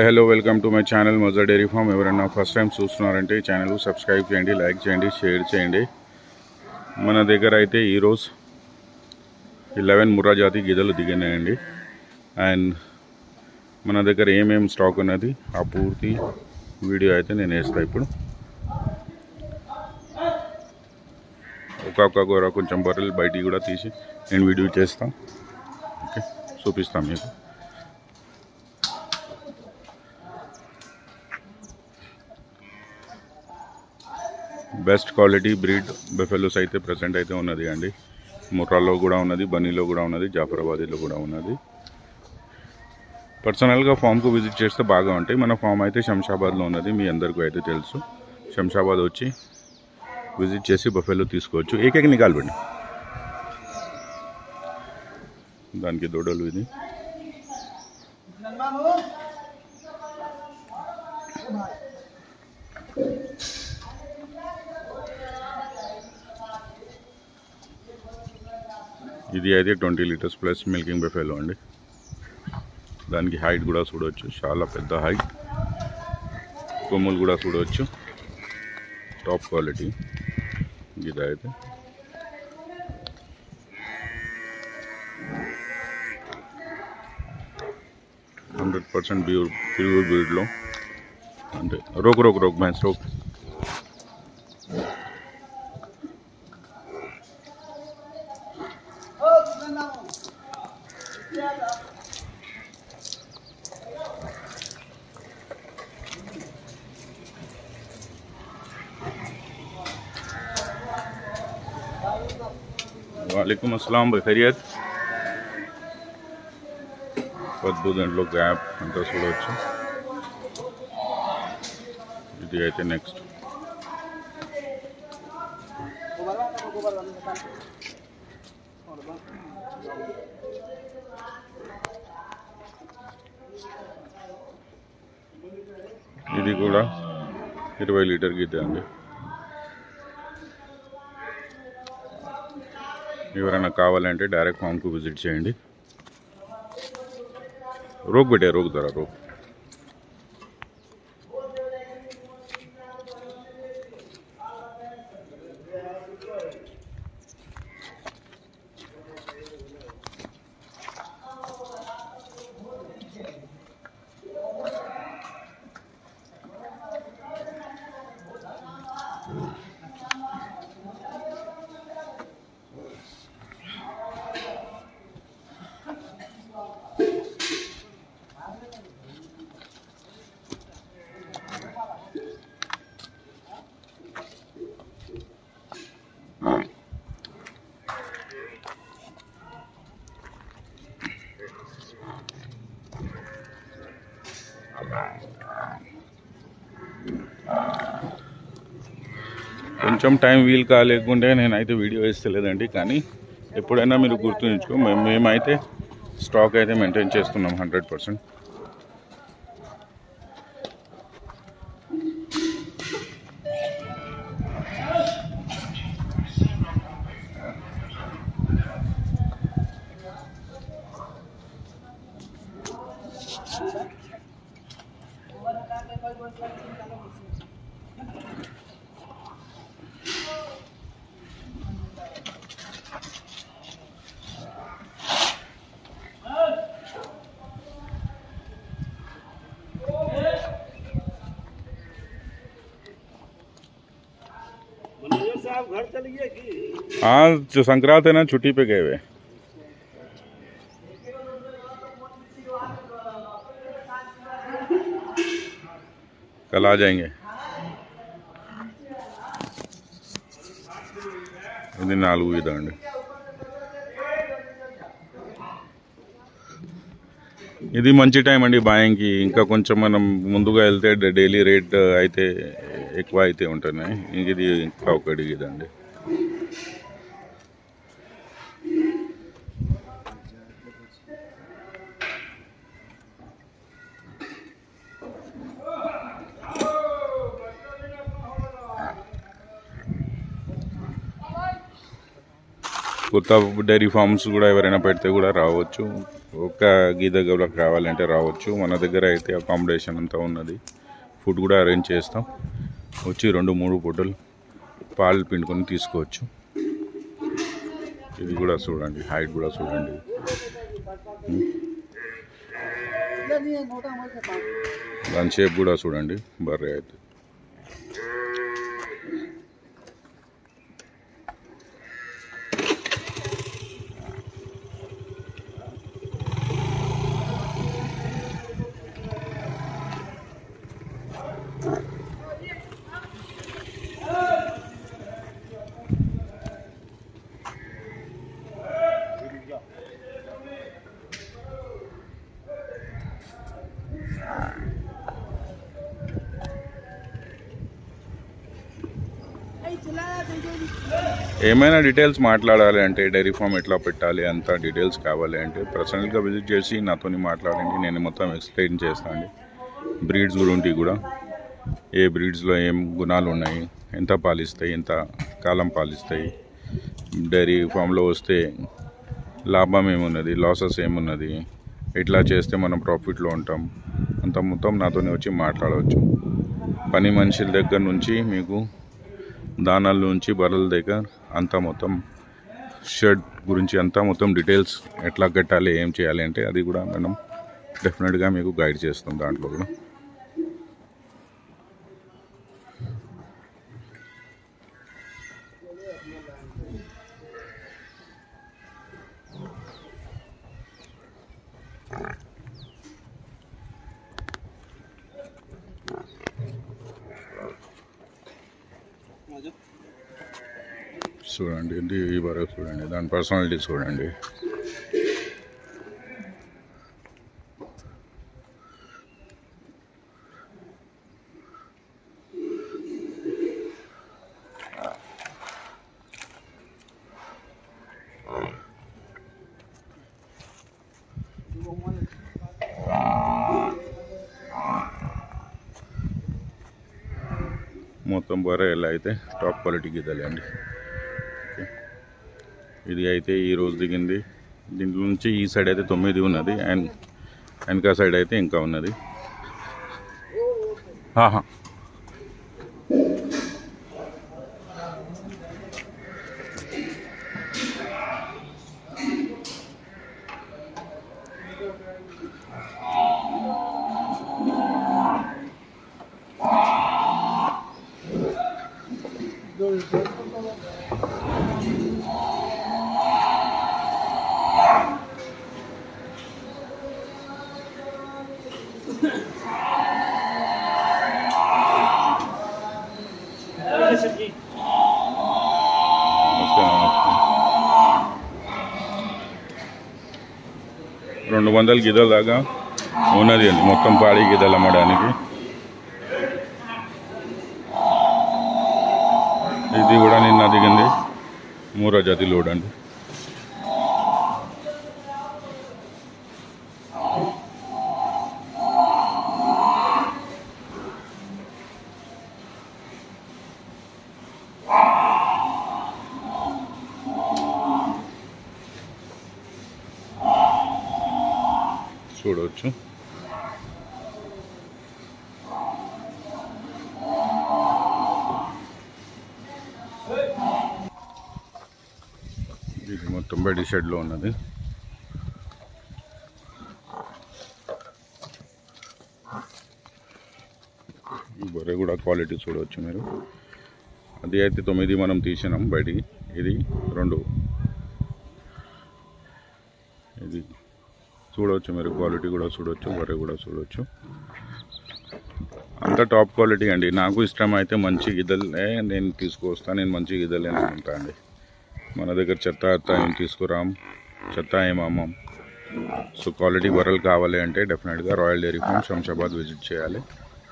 Hi hello welcome to my channel Moza dairy farm ఎవరైనా first time చూస్తున్నారంటే ఈ channel subscribe చేయండి లైక్ చేయండి షేర్ చేయండి మన దగ్గర అయితే ఈరోజు ఇలెవెన్ ముర్రా జాతి గిదలు దిగినాయండి అండ్ మన దగ్గర ఏమేమి స్టాక్ ఉన్నది ఆ పూర్తి వీడియో అయితే నేను వేస్తాను ఇప్పుడు ఒక్కొక్క కూర కొంచెం బర్రెలు బయటికి కూడా తీసి నేను వీడియో చేస్తాను ఓకే చూపిస్తాను మీకు బెస్ట్ క్వాలిటీ బ్రీడ్ బెఫెలోస్ అయితే ప్రజెంట్ అయితే ఉన్నది అండి ముర్రాలో కూడా ఉన్నది బనీలో కూడా ఉన్నది జాఫరాబాదీలో కూడా ఉన్నది పర్సనల్గా ఫామ్కు విజిట్ చేస్తే బాగా ఉంటాయి మన ఫామ్ అయితే శంషాబాద్లో ఉన్నది మీ అందరికీ అయితే తెలుసు శంషాబాద్ వచ్చి విజిట్ చేసి బఫెలో తీసుకోవచ్చు ఏకేక నికాల్బండి దానికి దూడలు ఇది ఇది అయితే twenty litres plus milking buffalo అండి దానికి హైట్ కూడా చూడవచ్చు చాలా పెద్ద హైట్ కొమ్ములు కూడా చూడవచ్చు టాప్ క్వాలిటీ ఇది అయితే హండ్రెడ్ పర్సెంట్ ప్యూర్ ప్యూర్ బ్రీడ్లో అంటే రోక్ రోక్ రోక్ మ్యాన్స్ రోక్ वालेकुम अस्सलाम भाई खैरियत పొద్దు దాంట్లో గ్యాప్ అంతా చూడవచ్చు ఇది అయితే నెక్స్ట్ ఇది కూడా ఇరవై లీటర్ గీత అండి ఎవరైనా కావాలంటే డైరెక్ట్ ఫామ్కు విజిట్ చేయండి रोक बेटे रोक जरा रोक కొంచెం టైం వీలు కాలేకుంటే నేనైతే వీడియో వేస్తలేదండి కానీ ఎప్పుడైనా మీరు గుర్తుంచుకో మేము మేమైతే స్టాక్ అయితే మెయింటైన్ చేస్తున్నాం హండ్రెడ్ పర్సెంట్ मैनेजर साहब घर चलिए कि हाँ जो संक्रांत है ना छुट्टी पे गए हुए कल आ जाएंगे ఇది నాలుగు ఇదండి ఇది మంచి టైం అండి బాయింగ్కి ఇంకా కొంచెం మనం ముందుగా వెళ్తే డైలీ రేట్ అయితే ఎక్కువ అయితే ఉంటున్నాయి ఇంక ఇది ఇంకా ఒకటి ఇదండి కొత్త డైరీ ఫార్మ్స్ కూడా ఎవరైనా పెడితే కూడా రావచ్చు ఒక గీత గవలకు కావాలంటే రావచ్చు మన దగ్గర అయితే అకామిడేషన్ అంతా ఉన్నది ఫుడ్ కూడా అరేంజ్ చేస్తాం వచ్చి రెండు మూడు పూటలు పాలు పిండుకొని తీసుకోవచ్చు ఇది కూడా చూడండి హైట్ కూడా చూడండి దాని షేప్ కూడా చూడండి బర్రె అయితే ఏమైనా డీటెయిల్స్ మాట్లాడాలి అంటే డైరీ ఫామ్ ఎట్లా పెట్టాలి అంత డీటెయిల్స్ కావాలి అంటే పర్సనల్గా విజిట్ చేసి నాతోని మాట్లాడండి నేను మొత్తం ఎక్స్ప్లెయిన్ చేస్తాను అండి బ్రీడ్స్ గురించి కూడా ఏ బ్రీడ్స్లో ఏం గుణాలు ఉన్నాయి ఎంత పాలిస్తాయి ఎంత కాలం పాలిస్తాయి డైరీ ఫామ్లో వస్తే లాభం ఏమున్నది లాసెస్ ఏమున్నది ఎట్లా చేస్తే మనం ప్రాఫిట్లో ఉంటాం అంత మొత్తం నాతోనే వచ్చి మాట్లాడవచ్చు పని మనుషుల దగ్గర నుంచి మీకు దానాల నుంచి బర్రెల దగ్గర అంతా మొత్తం షెడ్ గురించి అంతా మొత్తం డీటెయిల్స్ ఎట్లా కట్టాలి ఏం చేయాలి అంటే అది కూడా మనం డెఫినెట్గా మీకు గైడ్ చేస్తాం దాంట్లో కూడా చూడండి ఇది ఈ బర్రె చూడండి దాని పర్సనాలిటీ చూడండి మొత్తం బర్రె ఎలా అయితే టాప్ క్వాలిటీ గీతలే అండి ఓకే. ఇది అయితే ఈ రోజు దిగింది దీంట్లో నుంచి ఈ సైడ్ అయితే తొమ్మిది ఉన్నది అండ్ వెనక సైడ్ అయితే ఇంకా ఉన్నది ఆహా. सब्जी నమస్తే, నమస్తే. రెండు వందల గిదల దాకా ఉన్నది అండి మొత్తం పాడి గిదలు అమ్మడానికి ఇది కూడా నిన్న దిగింది మూరో జాతి లోడ్ అండి చూడవచ్చు ఇది మొత్తం బయట షెడ్లో ఉన్నది ఈ బొర్రె కూడా క్వాలిటీ చూడవచ్చు మీరు అది అయితే తొమ్మిది మనం తీసినాం బయటికి ఇది రెండు ఇది చూడవచ్చు మీరు క్వాలిటీ కూడా చూడవచ్చు బర్రె కూడా చూడవచ్చు అంత టాప్ క్వాలిటీ అండి నాకు ఇష్టం అయితే మంచి గిద్దలే నేను తీసుకొస్తాను నేను మంచి గిద్దలే అనుకుంటా అండి మన దగ్గర చెత్త చెత్త ఏం తీసుకురాం చెత్త ఏం అమ్మం సో క్వాలిటీ బర్రెలు కావాలి అంటే డెఫినెట్గా royal dairy farm Shamshabad visit చేయాలి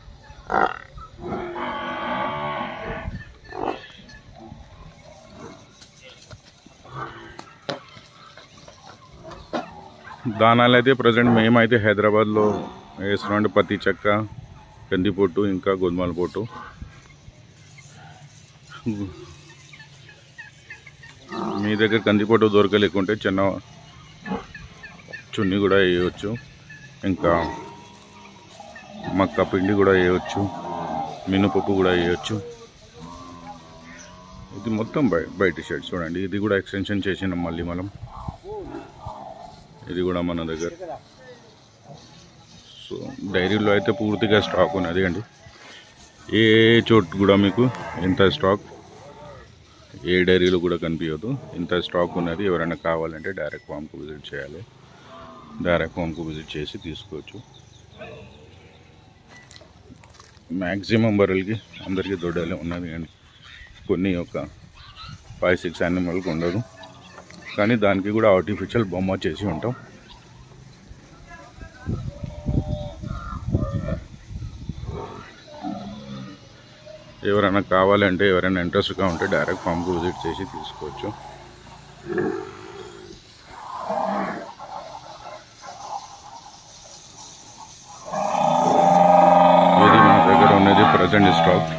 దానాలు అయితే ప్రజెంట్ మేమైతే హైదరాబాద్లో వేస్తున్నాం పత్తి చెక్క కందిపొట్టు ఇంకా గోధుమల పొట్టు మీ దగ్గర కందిపట్టు దొరకలేకుంటే చిన్న చున్ని కూడా వేయవచ్చు ఇంకా మక్క పిండి కూడా వేయవచ్చు మినపప్పు కూడా వేయవచ్చు ఇది మొత్తం బయ బయట షర్ట్ చూడండి ఇది కూడా ఎక్స్టెన్షన్ చేసినాం మళ్ళీ మనం ఇది కూడా మన దగ్గర సో డైరీలో అయితే పూర్తిగా స్టాక్ ఉన్నది అండి ఏ చోటు కూడా మీకు ఇంత స్టాక్ ఏ డైరీలో కూడా కనిపించదు ఇంత స్టాక్ ఉన్నది ఎవరైనా కావాలంటే డైరెక్ట్ ఫామ్కు విజిట్ చేయాలి డైరెక్ట్ ఫామ్కు విజిట్ చేసి తీసుకోవచ్చు మ్యాక్సిమం బర్రెలకి అందరికీ దొడ్డలే ఉన్నది కానీ కొన్ని ఒక ఫైవ్ సిక్స్ యానిమల్కి ఉండదు కానీ దానికి కూడా ఆర్టిఫిషియల్ బొమ్మ చేసి ఉంటాం ఎవరైనా కావాలంటే ఎవరైనా ఇంట్రెస్ట్గా ఉంటే డైరెక్ట్ ఫామ్కి విజిట్ చేసి తీసుకోవచ్చు ఇది మన దగ్గర ఉన్నది ప్రజెంట్ స్టాక్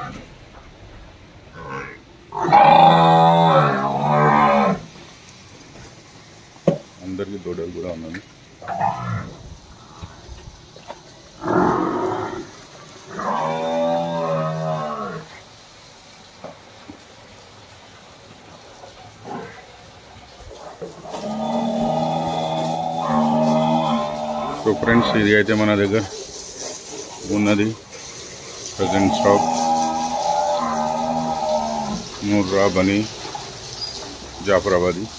అందరికీ దూడలు కూడా ఉన్నది సో ఫ్రెండ్స్ ఇది అయితే మన దగ్గర ఉన్నది ప్రజెంట్ స్టాక్ నూర్రా బనీ జాఫరాబాదీ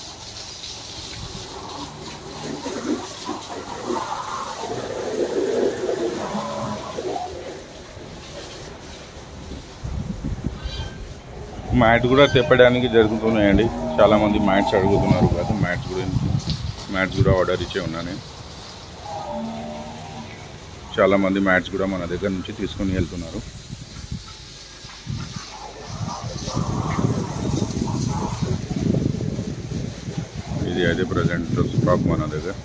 మ్యాట్ కూడా తెప్పడానికి జరుగుతున్నాయండి చాలామంది మ్యాట్స్ అడుగుతున్నారు కదా మ్యాట్స్ కూడా మ్యాట్స్ కూడా ఆర్డర్ ఇచ్చే ఉన్నా నేను చాలామంది మ్యాట్స్ కూడా మన దగ్గర నుంచి తీసుకొని వెళ్తున్నారు ఇది అయితే ప్రజెంట్ స్టాక్ మన దగ్గర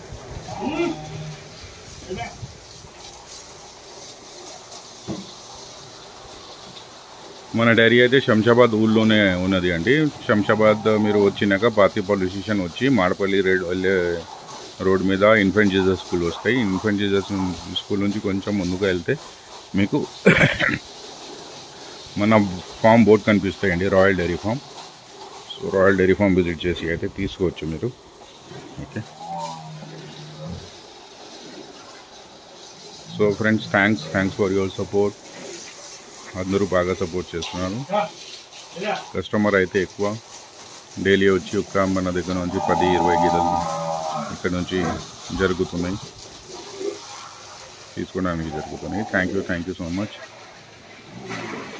మన డైరీ అయితే శంషాబాద్ ఊళ్ళోనే ఉన్నది అండి శంషాబాద్ మీరు వచ్చినాక పాతి పోలీస్ స్టేషన్ వచ్చి మాడపల్లి రెడ్ వెళ్ళే రోడ్ మీద ఇన్ఫెంట్ జీసస్ స్కూల్ వస్తాయి ఇన్ఫెంట్ జీసస్ స్కూల్ నుంచి కొంచెం ముందుకు వెళ్తే మీకు మన ఫామ్ బోర్డ్ కనిపిస్తాయండి royal dairy farm so royal dairy farm visit చేసి అయితే తీసుకోవచ్చు మీరు okay so friends thanks thanks for your support అందరూ బాగా సపోర్ట్ చేస్తున్నారు కస్టమర్ అయితే ఎక్కువ డైలీ వచ్చి ఒక్క మన దగ్గర నుంచి పది ఇరవై గీతలు ఇక్కడ నుంచి జరుగుతున్నాయి తీసుకోవడానికి జరుగుతున్నాయి thank you thank you so much